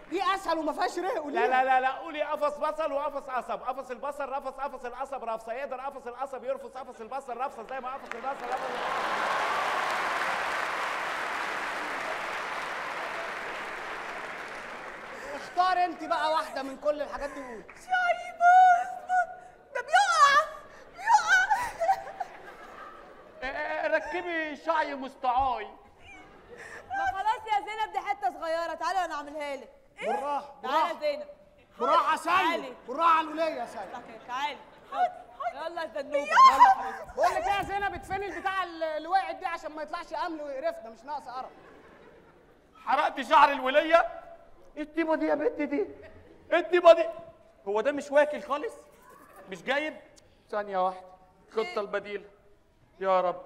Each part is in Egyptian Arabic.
دي اسهل وما فيهاش رق قولي لا لا لا لا قولي قفص بصل وقفص قصب قفص البصل رفص قفص القصب رفصه يقدر قفص القصب يرفص قفص البصل رفصه زي ما قفص البصل رفص اختار انت بقى واحده من كل الحاجات دي قولي شاي بص ده بيقع بيقع آه، ركبي شعي مستعاي ما خلاص يا زينب دي حته صغيره تعالي انا اعملها لك بالراحه تعالي بالراحه يا زينب بالراحه يا تعالي. سيد بالراحه على الوليه يا سيد صح كده، تعالي يلا يا زنوبه يلا حبيبتي بقول لك ايه يا زينب ادفني البتاع اللي وقعت دي عشان ما يطلعش امل ويقرفنا مش ناقص قرف حرقت شعر الوليه ايه الطيبه دي يا بنت دي ايه الطيبه دي هو ده مش واكل خالص مش جايب ثانيه واحده الخطه البديله يا رب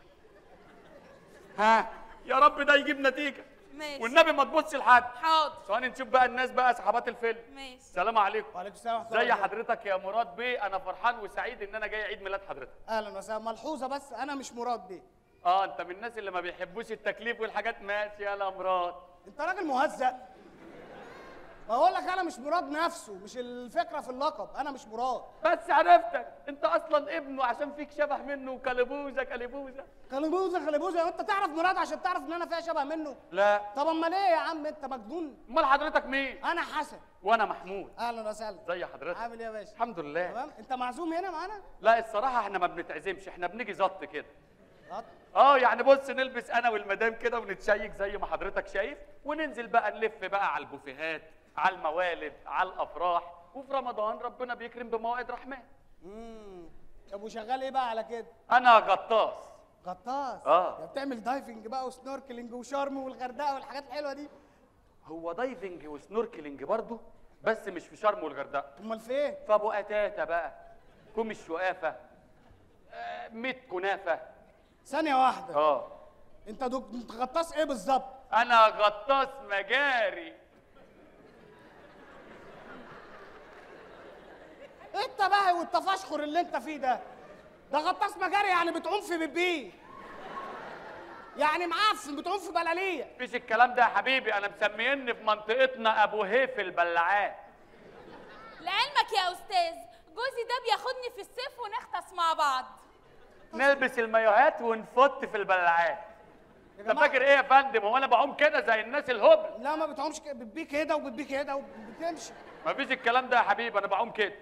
ها يا رب ده يجيب نتيجه ماشي والنبي ما تبص لحد حاضر ثواني نشوف بقى الناس بقى صحابات الفيلم ماشي السلام عليكم وعليكم السلام ورحمه الله زي وبركاته. حضرتك يا مراد بيه انا فرحان وسعيد ان انا جاي عيد ميلاد حضرتك اهلا وسهلا ملحوظه بس انا مش مراد بيه اه انت من الناس اللي ما بيحبوش التكليف والحاجات ماشي يا مراد انت راجل مهزأ بقول لك انا مش مراد نفسه مش الفكره في اللقب انا مش مراد بس عرفتك انت اصلا ابنه عشان فيك شبه منه وكلبوزه كلبوزه خلبوزه خلبوزه انت تعرف مراد عشان تعرف ان انا فيها شبه منه لا طب امال ايه يا عم انت مجنون امال حضرتك مين انا حسن وانا محمود اهلا وسهلا زي حضرتك عامل ايه يا باشا الحمد لله تمام انت معزوم هنا معانا لا الصراحه احنا ما بنتعزمش احنا بنيجي زط كده غلط. اه يعني بص نلبس انا والمدام كده ونتشيك زي ما حضرتك شايف وننزل بقى نلف بقى على البوفيهات على الموالد على الافراح وفي رمضان ربنا بيكرم بموائد رحمن امم طب وشغال ايه بقى على كده انا غطاس غطاس آه. ده بتعمل دايفنج بقى وسنوركلينج وشرم والغردقه والحاجات الحلوه دي هو دايفنج وسنوركلينج برضه بس مش في شرم والغردقه امال فين في ابو قتاته بقى كوم الشقافه آه، ميت كنافه ثانيه واحده اه انت دك... انت غطاس ايه بالظبط انا غطاس مجاري انت بقى والتفشخر اللي انت فيه ده ده غطاس مجاري يعني بتعوم في بيبي يعني معفن بتعوم في بلاليه مفيش الكلام ده يا حبيبي انا مسميني في منطقتنا ابو هيف البلاعات لعلمك يا استاذ جوزي ده بياخدني في الصيف ونغطس مع بعض نلبس المايوهات ونفط في البلاعات يا انت جماعة- فاكر ايه يا فندم هو انا بعوم كده زي الناس الهبل لا ما بتعومش كده بتبي كده وبتبي كده وبتمشي مفيش الكلام ده يا حبيبي انا بعوم كده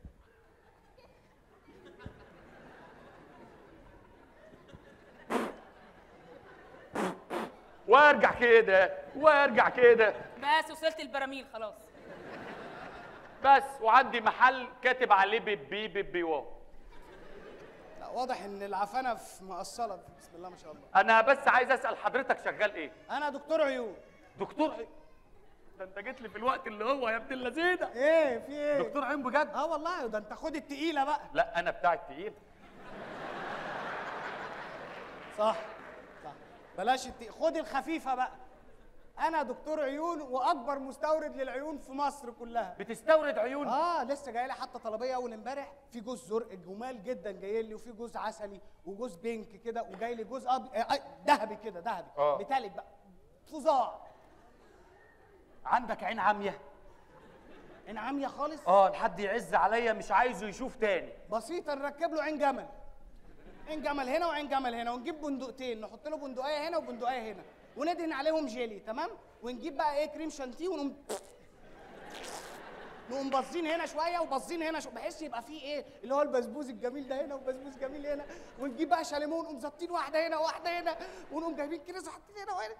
وارجع كده وارجع كده بس وصلت البراميل خلاص بس وعندي محل كاتب عليه بيبي بيبي واو لا واضح ان العفانه في مقصله بسم الله ما شاء الله انا بس عايز اسال حضرتك شغال ايه انا دكتور عيون دكتور إيه؟ ده انت جيت لي في الوقت اللي هو يا ابن اللذينه ايه في ايه دكتور عين بجد اه والله ده انت خد التقيله بقى لا انا بتاع التقيل صح صح بلاش التقيل خد الخفيفه بقى انا دكتور عيون واكبر مستورد للعيون في مصر كلها بتستورد عيون اه لسه جاي لي حتى طلبيه اول امبارح في جوز زرق جمال جدا جاي لي وفي جوز عسلي وجوز بينك كده وجاي لي جوز أب... آه، آه، ذهبي كده ذهبي آه. ميتاليك بقى فظاع عندك عين عاميه عين عاميه خالص اه لحد يعز عليا مش عايزه يشوف تاني بسيطه نركب له عين جمل عين جمل هنا وعين جمل هنا ونجيب بندقتين نحط له بندقيه هنا وبندقيه هنا وندهن عليهم جيلي تمام ونجيب بقى ايه كريم شانتيه ونقوم نقوم باصين هنا شويه وباصين هنا شويه بحيث يبقى فيه ايه اللي هو البسبوس الجميل ده هنا وبسبوس جميل هنا ونجيب بقى شاليمون ونقوم ظابطين واحده هنا وواحده هنا ونقوم جايبين كده حاطين هنا وهنا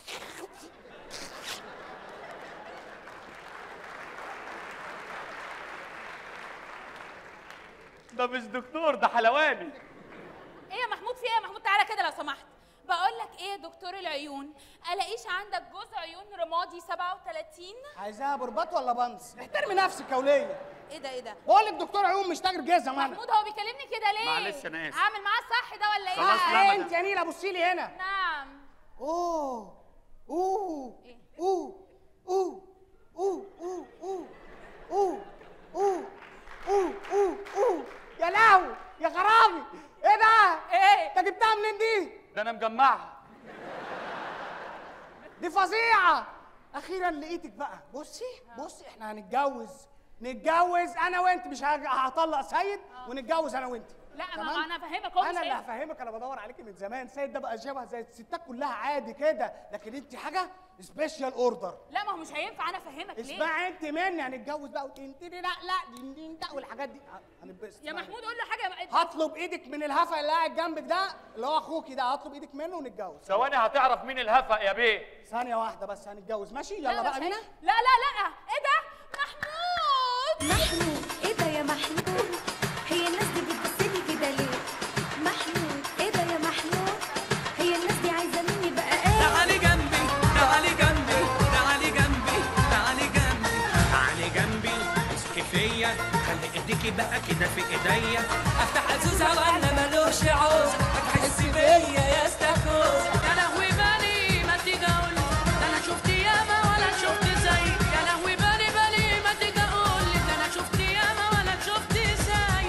ده مش دكتور ده حلواني ايه يا محمود في ايه يا محمود تعالى كده لو سمحت بقول لك ايه يا دكتور العيون الاقيش عندك جوز عيون رمادي 37 عايزاها برباط ولا بنص احترمي نفسك يا وليه ايه ده ايه ده بقول لك دكتور عيون مش تاجر جزم انا محمود هو بيكلمني كده ليه معلش أنا آسف. اعمل معاه الصح ده ولا ايه خلاص، لا، ايه ما انت يا نيله بصي لي هنا نعم اوه اوه إيه؟ اوه اوه اوه اوه اوه اوه اوه اوه اوه اوه يا لهوي يا خرابي ايه ده؟ ايه انت جبتها منين دي؟ ده انا مجمعها دي فظيعة اخيرا لقيتك بقى بصي بصي احنا هنتجوز نتجوز انا وانت مش هج- هطلق سيد ونتجوز انا وانت لا ما تمام؟ ما انا افهمك هو مش انا اللي هينفع. هفهمك انا بدور عليكي من زمان سيد ده بقى شبه زي الستات كلها عادي كده لكن انت حاجه سبيشال اوردر لا ما هو مش هينفع انا افهمك ليه اسمعي انت مني هنتجوز بقى وتنتني لا لا دين دين ده والحاجات دي هنتبسط يا محمود قول له حاجه هطلب ايدك من الهفا اللي قاعد جنبك ده اللي هو اخوكي ده هطلب ايدك منه ونتجوز ثواني هتعرف مين الهفق يا بيه ثانيه واحده بس هنتجوز ماشي لا، يلا مش بقى هي- بينا لا لا لا ايه ده محمود محمود ايه ده يا محمود هي الناس دي بتبصلي كده ليه محمود ايه ده يا محمود هي الناس دي عايزه مني بقى ايه تعالي جنبي تعالي جنبي تعالي جنبي تعالي جنبي تعالي جنبي امسكي فيا خلي ايديكي بقى كده في ايديا افتح ازوزها ولا ملوش عوز هتحسي بيا يا استاكوز يا لهوي بالي ما تيجي اقول ده انا شفت ياما ولا شفت زي يا لهوي بالي بالي ما تيجي اقول ده انا شفت ياما ولا شفت زي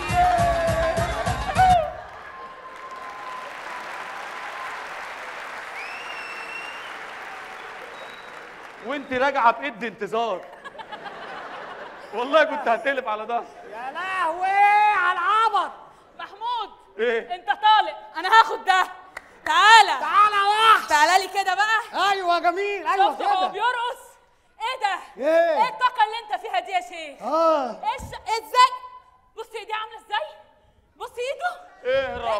وانت راجعه بايد انتظار والله كنت هتقلب على ظهري يا لهوي على العبط محمود ايه انت طالق انا هاخد ده تعالى تعالى واحد تعالى لي كده بقى ايوه جميل ايوه شفت هو كده بيرقص ايه ده ايه؟ ايه الطاقه اللي انت فيها دي يا شيخ اه ايش ازاي بصي ايديه عامله ازاي بصي ايده اهرب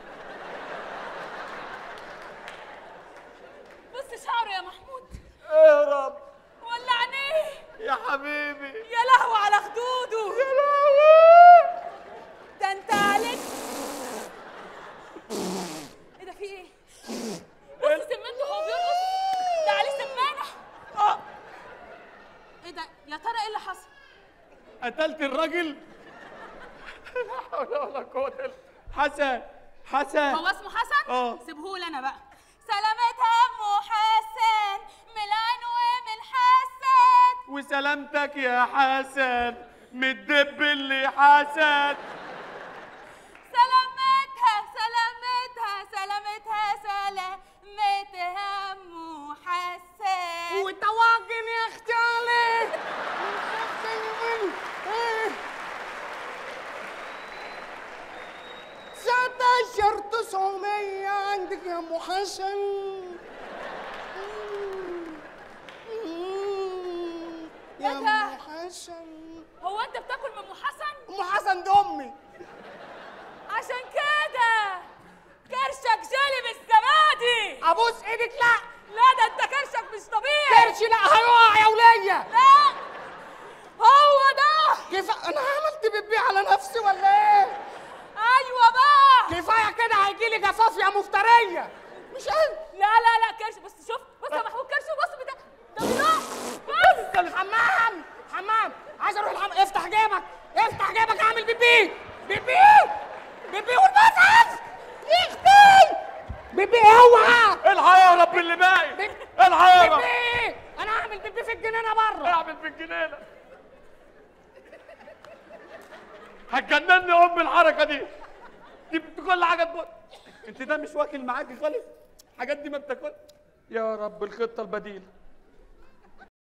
بصي شعره يا محمود اهرب ولا عينيه يا حبيبي يا لهوي على خدوده يا لهوي ده انت عليك ايه ده في ايه بصي سمنته هو بيرقص ده عليه سمانه آه، ايه ده يا ترى ايه اللي حصل قتلت الراجل لا حول ولا قوه الا حسن حسن هو اسمه حسن اه. سيبهولي انا بقى سلامتها ام حسن ميلان ومن حسن وسلامتك يا حسن من الدب اللي حسن سلامتها سلامتها سلامتها سلامتها ام حسن وطواجن يا اختي تسعتاشر تسعمية عندك يا ام حسن يا إيه ام ده؟ حسن هو انت بتاكل من ام حسن ام حسن دي امي عشان كده كرشك جالي بالزبادي ابوس ايدك لا لا ده انت كرشك مش طبيعي كرشي لا هيقع يا ولية لا هو ده كيف انا عملت بيبي على نفسي ولا ايه ايوه بقى كفايه كده هيجي لي جفاف يا مفتريه مش انا لا لا لا كرش بص شوف بص يا محمود كرش بص بتا ده بيروح بص حمام حمام عايز اروح الحمام افتح جيبك افتح جيبك اعمل بيبي بيبي بيبي والبسس يختي بيبي اوعى الحق يا رب اللي باقي بيبي الحق يا رب بيبي انا هعمل بيبي في الجنينه بره اعمل في الجنينه هتجنني ام الحركه دي دي كل حاجه تبص انت ده مش واكل معاكي خالص الحاجات دي ما بتاكل يا رب الخطه البديله